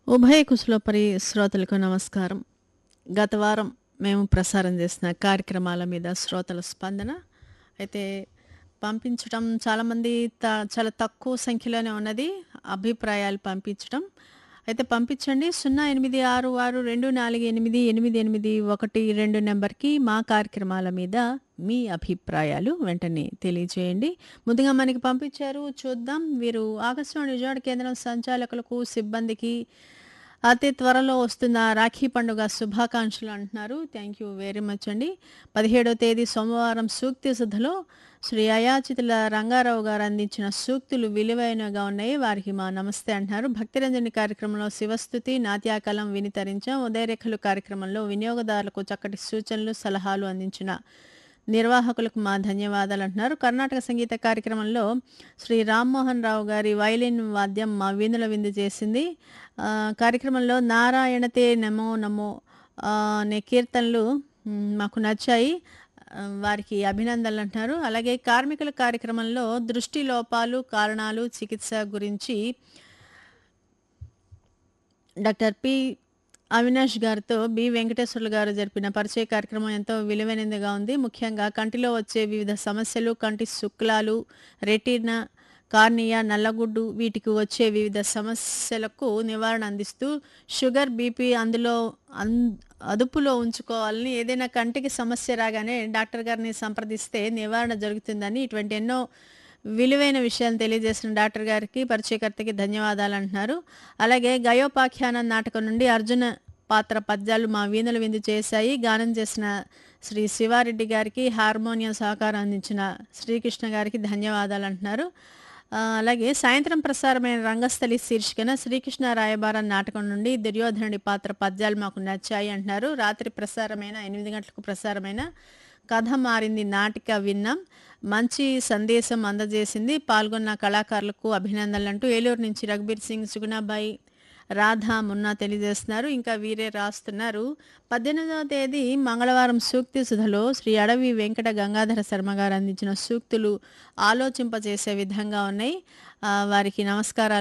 ఉభయ కుశలోపరి శ్రోతలకు నమస్కారం గత వారం మేము ప్రసారం చేసిన కార్యక్రమాల మీద శ్రోతల స్పందన అయితే పంపించడం చాలామంది త చాలా తక్కువ సంఖ్యలోనే ఉన్నది అభిప్రాయాలు పంపించడం అయితే పంపించండి సున్నా ఎనిమిది ఆరు ఆరు రెండు నాలుగు ఎనిమిది ఎనిమిది ఎనిమిది ఒకటి రెండు నెంబర్కి మా కార్యక్రమాల మీద మీ అభిప్రాయాలు వెంటనే తెలియజేయండి ముందుగా మనకి పంపించారు చూద్దాం వీరు ఆకాశవాణి విజయవాడ కేంద్రం సంచాలకులకు సిబ్బందికి అతి త్వరలో వస్తున్న రాఖీ పండుగ శుభాకాంక్షలు అంటున్నారు థ్యాంక్ యూ వెరీ మచ్ అండి పదిహేడో తేదీ సోమవారం సూక్తి సుధలో శ్రీ అయాచితుల రంగారావు గారు అందించిన సూక్తులు విలువైనగా ఉన్నాయి వారికి మా నమస్తే అంటున్నారు భక్తిరంజని కార్యక్రమంలో శివస్థుతి నాట్యాకలం వినితరించాం ఉదయరేఖలు కార్యక్రమంలో వినియోగదారులకు చక్కటి సూచనలు సలహాలు అందించిన నిర్వాహకులకు మా ధన్యవాదాలు అంటున్నారు కర్ణాటక సంగీత కార్యక్రమంలో శ్రీ రామ్మోహన్ రావు గారి వైలిన్ వాద్యం మా వీణుల విందు చేసింది ఆ, కార్యక్రమంలో నారాయణతే నమో నమో ఆ, అనే కీర్తనలు మ్, మాకు నచ్చాయి ఆ, వారికి అభినందనలు అంటున్నారు అలాగే కార్మికుల కార్యక్రమంలో దృష్టి లోపాలు కారణాలు చికిత్స గురించి డాక్టర్ పి అవినాష్ గారితో బి వెంకటేశ్వర్లు గారు జరిపిన పరిచయ కార్యక్రమం ఎంతో విలువైనదిగా ఉంది ముఖ్యంగా కంటిలో వచ్చే వివిధ సమస్యలు కంటి శుక్లాలు రెటీనా కార్నియా నల్లగుడ్డు వీటికి వచ్చే వివిధ సమస్యలకు నివారణ అందిస్తూ షుగర్ బీపీ అందులో అన్ అదుపులో ఉంచుకోవాలని ఏదైనా కంటికి సమస్య రాగానే డాక్టర్ గారిని సంప్రదిస్తే నివారణ జరుగుతుందని ఇటువంటి ఎన్నో విలువైన విషయాలు తెలియజేసిన డాక్టర్ గారికి పరిచయకర్తకి ధన్యవాదాలు అంటున్నారు అలాగే గయోపాఖ్యానం నాటకం నుండి అర్జున పాత్ర పద్యాలు మా వీణుల విందు చేశాయి గానం చేసిన శ్రీ శివారెడ్డి గారికి హార్మోనియం సహకారం అందించిన శ్రీకృష్ణ గారికి ధన్యవాదాలు అంటున్నారు ఆ, అలాగే సాయంత్రం ప్రసారమైన రంగస్థలి శీర్షికన శ్రీకృష్ణ రాయబారం నాటకం నుండి దుర్యోధనుడి పాత్ర పద్యాలు మాకు నచ్చాయి అంటున్నారు రాత్రి ప్రసారమైన ఎనిమిది గంటలకు ప్రసారమైన కథ మారింది నాటిక విన్నాం మంచి సందేశం అందజేసింది పాల్గొన్న కళాకారులకు అభినందనలు అంటూ ఏలూరు నుంచి రఘుబీర్ సింగ్ సుగుణాబాయి రాధా మున్నా తెలియజేస్తున్నారు ఇంకా వీరే రాస్తున్నారు పద్దెనిమిదవ తేదీ మంగళవారం సూక్తి సుధలో శ్రీ అడవి వెంకట గంగాధర శర్మ గారు అందించిన సూక్తులు ఆలోచింపజేసే విధంగా ఉన్నాయి ఆ, వారికి నమస్కారాలు